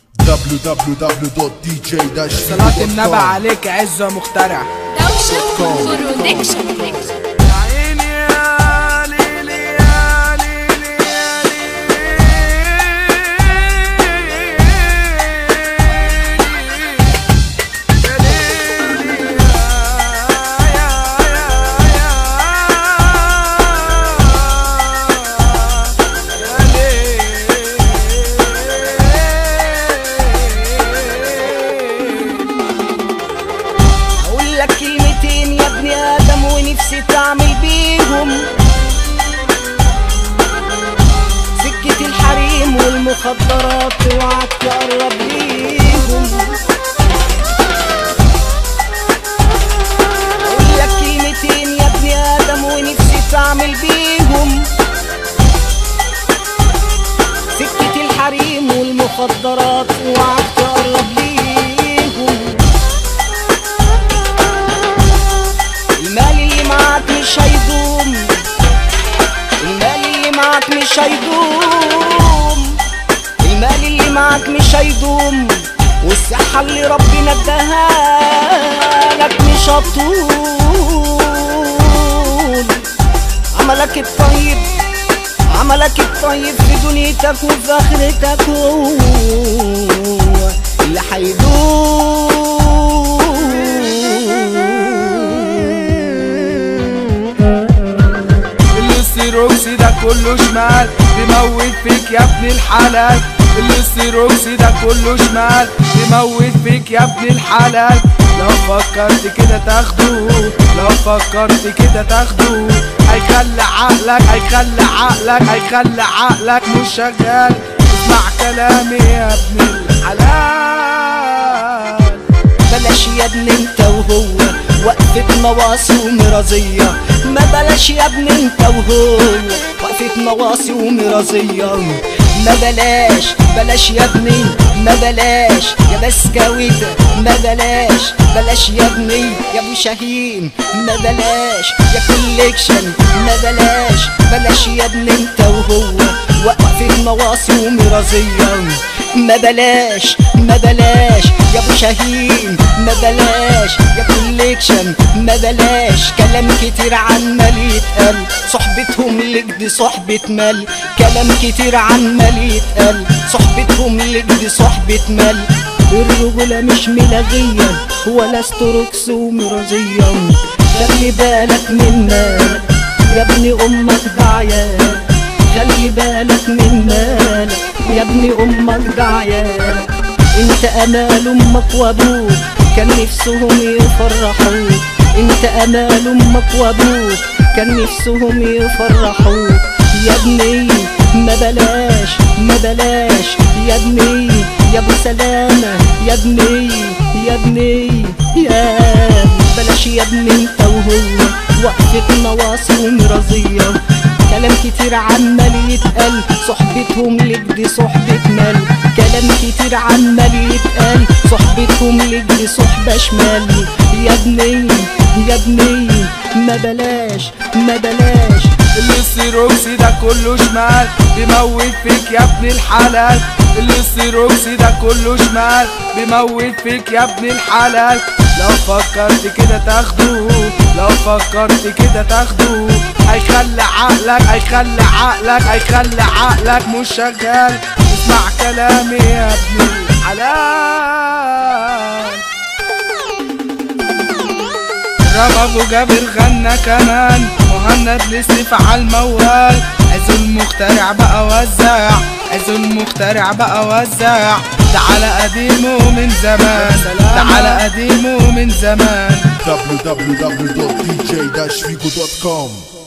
www.dj صلاة النبي عليك عزة مخترع دوشة برودكشن يا عيني يا ليلي يا ليلي يا اقول لك كلمتين يا ابني ادم ونفسي تعمل بيهم سكة الحريم والمخدرات اوعك تقرب ليهم اقول لك كلمتين يا ابني ادم ونفسي تعمل بيهم سكة الحريم والمخدرات اوعك تقرب ليهم المال اللي معاك مش هيدوم المال اللي معاك مش هيدوم المال اللي معاك مش هيدوم والصحة اللي ربنا اداها لك مش هتطول عملك الطيب عملك الطيب في دنيتك وفي اخرتك هو اللي هيدوم الاستيروكسي ده كله شمال بيموت فيك يا ابن الحلال الاستيروكسي ده كله شمال بيموت فيك يا ابن الحلال لو فكرت كده تاخده لو فكرت كده تاخده هيخلي عقلك هيخلي عقلك هيخلي عقلك مش شغال اسمع كلامي يا ابن الحلال بلاش يا ابني انت وهو وقفة نواصي ومرازية ما بلاش يا ابني انت وهو وقفة نواصي ومرازية ما بلاش بلاش يا ابني ما بلاش يا بسكويت ما بلاش بلاش يا ابني يا ابو شاهين ما بلاش يا كوليكشن ما بلاش بلاش يا ابني انت وهو وقفة نواصي ومرازية ما بلاش ما بلاش يا ابو شاهين ما بلاش يا كوليكشن ما بلاش كلام كتير عمال يتقال صحبتهم لك دي صحبة مال كلام كتير عمال يتقال صحبتهم لك دي صحبة مال الرجولة مش ملاغية ولا ستروكس ومرازية خلي بالك من مالك يا ابن امك ده عيال خلي بالك من مالك يا ابني امك ده عيالك انت امال امك وابوك كان نفسهم يفرحوك انت امال امك وابوك كان نفسهم يفرحوك يا ابني ما بلاش ما بلاش يا ابني يا ابو سلامة يا ابني يا ابني يا بلاش يا ابني انت وهو وقفة نواصي ومرازية كلام كتير عمال يتقال صحبتهم لك دي صحبة مال كلام كتير عمال يتقال صحبتهم لك دي صحبة شمال يا ابني يا ابني ما بلاش ما بلاش الاستيروكسي ده كله شمال بيموت فيك يا ابن الحلال الاستيروكسي ده كله شمال بيموت فيك يا ابن الحلال لو فكرت كده تاخده لو فكرت كده تاخده هيخلي عقلك هيخلي عقلك هيخلي عقلك مش شغال اسمع كلامي يا ابن الحلال راب ابو جابر غنى كمان مهند لسه على الموال عايزوا المخترع بقى وزع عايزوا المخترع بقى وزع ده على قديمه من زمان ده على قديمه من زمان www.dj-figo.com